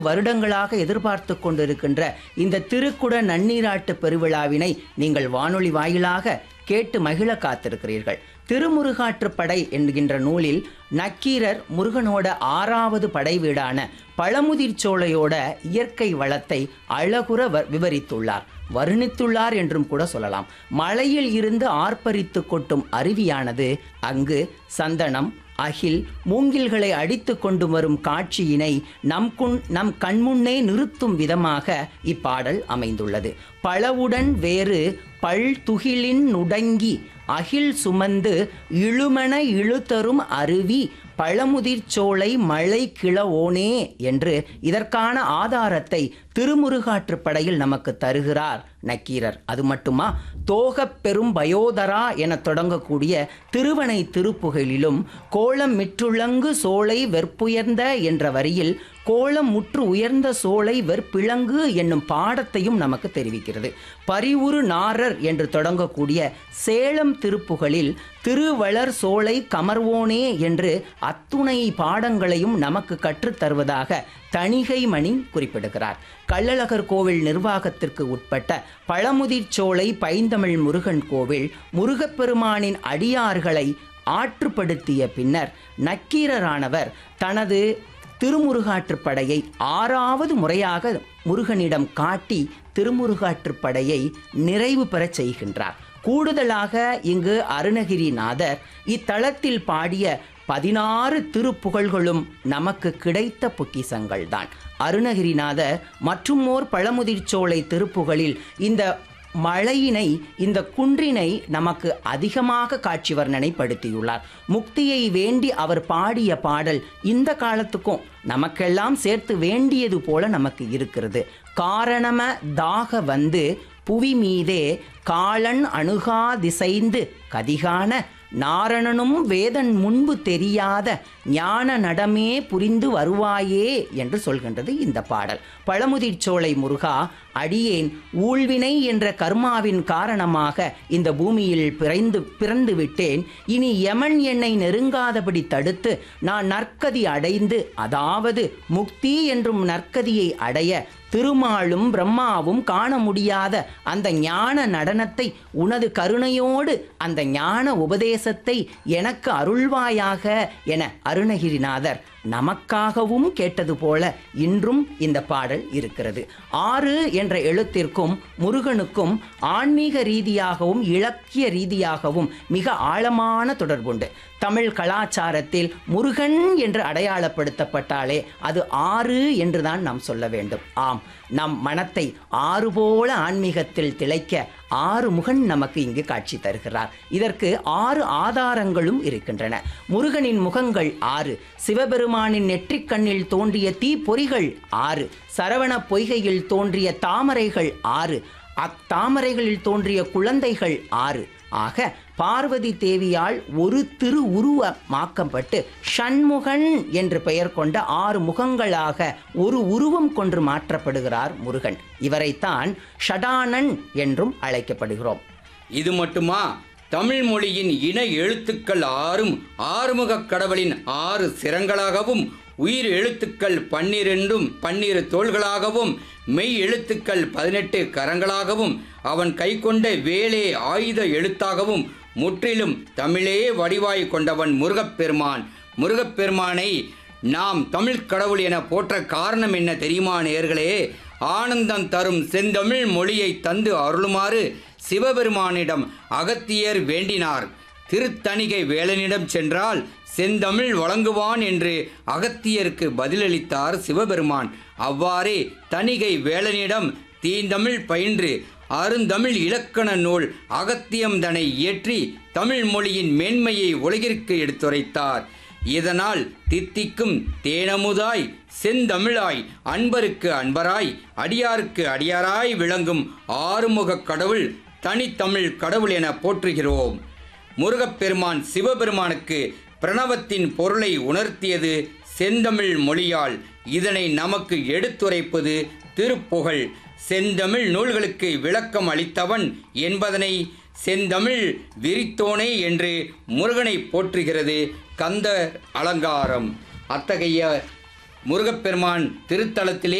வருடங்களாக எதிர்பார்த்து கொண்டிருக்கின்ற இந்த திருக்குட நன்னீராட்டு பெருவிழாவினை நீங்கள் வானொலி வாயிலாக கேட்டு மகிழ காத்திருக்கிறீர்கள் திருமுருகாற்றுப்படை என்கின்ற நூலில் நக்கீரர் முருகனோட ஆறாவது படை வீடான பழமுதிர்ச்சோலையோட இயற்கை வளத்தை அழகுற வ- விவரித்துள்ளார் வர்ணித்துள்ளார் என்றும் கூட சொல்லலாம் மலையில் இருந்து ஆர்ப்பரித்து கொட்டும் அருவியானது அங்கு சந்தனம் அகில் மூங்கில்களை அடித்து கொண்டு வரும் காட்சியினை நம் குன் நம் கண்முன்னே நிறுத்தும் விதமாக இப்பாடல் அமைந்துள்ளது பழவுடன் வேறு பல் துகிலின் நுடங்கி அகில் சுமந்து இழுமன இழுத்தரும் அருவி பழமுதிர்ச்சோலை மழை கிளவோனே என்று இதற்கான ஆதாரத்தை திருமுருகாற்றுப்படையில் நமக்கு தருகிறார் நக்கீரர் அது மட்டுமா தோகப் பெரும் பயோதரா என தொடங்கக்கூடிய திருவனை திருப்புகழிலும் கோலம் மிற்றுளங்கு சோலை வெற்புயர்ந்த என்ற வரியில் கோலம் முற்று உயர்ந்த சோலை வெற்பிளங்கு என்னும் பாடத்தையும் நமக்கு தெரிவிக்கிறது பரிவுரு நாரர் என்று தொடங்கக்கூடிய சேலம் திருப்புகழில் திருவளர் சோலை கமர்வோனே என்று அத்துணை பாடங்களையும் நமக்கு கற்றுத் தருவதாக தணிகை மணி குறிப்பிடுகிறார் கள்ளழகர் கோவில் நிர்வாகத்திற்கு உட்பட்ட பழமுதிர்ச்சோலை பைந்தமிழ் முருகன் கோவில் முருகப்பெருமானின் அடியார்களை ஆற்றுப்படுத்திய பின்னர் நக்கீரரானவர் தனது திருமுருகாற்றுப்படையை ஆறாவது முறையாக முருகனிடம் காட்டி திருமுருகாற்றுப்படையை நிறைவு பெறச் செய்கின்றார் கூடுதலாக இங்கு அருணகிரிநாதர் இத்தலத்தில் பாடிய பதினாறு திருப்புகழ்களும் நமக்கு கிடைத்த பொக்கிசங்கள்தான் அருணகிரிநாதர் மற்றும் ஓர் பழமுதிர்ச்சோலை திருப்புகழில் இந்த மழையினை இந்த குன்றினை நமக்கு அதிகமாக காட்சி வர்ணனைப்படுத்தியுள்ளார் முக்தியை வேண்டி அவர் பாடிய பாடல் இந்த காலத்துக்கும் நமக்கெல்லாம் சேர்த்து வேண்டியது போல நமக்கு இருக்கிறது காரணம தாக வந்து புவி மீதே காலன் அணுகா திசைந்து கதிகான நாரணனும் வேதன் முன்பு தெரியாத ஞான நடமே புரிந்து வருவாயே என்று சொல்கின்றது இந்த பாடல் பழமுதிர்ச்சோலை முருகா அடியேன் ஊழ்வினை என்ற கர்மாவின் காரணமாக இந்த பூமியில் பிறந்து பிறந்து விட்டேன் இனி யமன் என்னை நெருங்காதபடி தடுத்து நான் நற்கதி அடைந்து அதாவது முக்தி என்றும் நற்கதியை அடைய திருமாலும் பிரம்மாவும் காண முடியாத அந்த ஞான நடனத்தை உனது கருணையோடு அந்த ஞான உபதேசத்தை எனக்கு அருள்வாயாக என அருணகிரிநாதர் நமக்காகவும் கேட்டது போல இன்றும் இந்த பாடல் இருக்கிறது ஆறு என்ற எழுத்திற்கும் முருகனுக்கும் ஆன்மீக ரீதியாகவும் இலக்கிய ரீதியாகவும் மிக ஆழமான தொடர்புண்டு தமிழ் கலாச்சாரத்தில் முருகன் என்று அடையாளப்படுத்தப்பட்டாலே அது ஆறு என்றுதான் நாம் சொல்ல வேண்டும் ஆம் நம் மனத்தை ஆறு போல ஆன்மீகத்தில் திளைக்க ஆறு முகன் நமக்கு இங்கு காட்சி தருகிறார் இதற்கு ஆறு ஆதாரங்களும் இருக்கின்றன முருகனின் முகங்கள் ஆறு சிவபெருமானின் நெற்றிக் கண்ணில் தோன்றிய தீப்பொறிகள் ஆறு சரவண பொய்கையில் தோன்றிய தாமரைகள் ஆறு அத்தாமரைகளில் தோன்றிய குழந்தைகள் ஆறு ஆக பார்வதி தேவியால் ஒரு திரு உருவமாக்கப்பட்டு ஷண்முகன் என்று பெயர் கொண்ட ஆறு முகங்களாக ஒரு உருவம் கொண்டு மாற்றப்படுகிறார் முருகன் இவரைத்தான் ஷடானன் என்றும் அழைக்கப்படுகிறோம் இது மட்டுமா தமிழ் மொழியின் இன எழுத்துக்கள் ஆறும் ஆறுமுகக் கடவுளின் ஆறு சிரங்களாகவும் உயிர் எழுத்துக்கள் பன்னிரெண்டும் பன்னிரு தோள்களாகவும் மெய் எழுத்துக்கள் பதினெட்டு கரங்களாகவும் அவன் கைக்கொண்ட வேலே ஆயுத எழுத்தாகவும் முற்றிலும் தமிழே வடிவாய் கொண்டவன் முருகப்பெருமான் முருகப்பெருமானை நாம் தமிழ் கடவுள் என போற்ற காரணம் என்ன தெரியுமா நேர்களே ஆனந்தம் தரும் செந்தமிழ் மொழியை தந்து அருளுமாறு சிவபெருமானிடம் அகத்தியர் வேண்டினார் திருத்தணிகை வேலனிடம் சென்றால் செந்தமிழ் வழங்குவான் என்று அகத்தியருக்கு பதிலளித்தார் சிவபெருமான் அவ்வாறே தணிகை வேலனிடம் தீந்தமிழ் பயின்று அருந்தமிழ் இலக்கண நூல் அகத்தியம்தனை இயற்றி தமிழ் மொழியின் மேன்மையை உலகிற்கு எடுத்துரைத்தார் இதனால் தித்திக்கும் தேனமுதாய் செந்தமிழாய் அன்பருக்கு அன்பராய் அடியாருக்கு அடியாராய் விளங்கும் ஆறுமுகக் கடவுள் தனித்தமிழ் கடவுள் என போற்றுகிறோம் முருகப்பெருமான் சிவபெருமானுக்கு பிரணவத்தின் பொருளை உணர்த்தியது செந்தமிழ் மொழியால் இதனை நமக்கு எடுத்துரைப்பது திருப்புகழ் செந்தமிழ் நூல்களுக்கு விளக்கம் அளித்தவன் என்பதனை செந்தமிழ் விரித்தோனே என்று முருகனை போற்றுகிறது கந்த அலங்காரம் அத்தகைய முருகப்பெருமான் திருத்தலத்திலே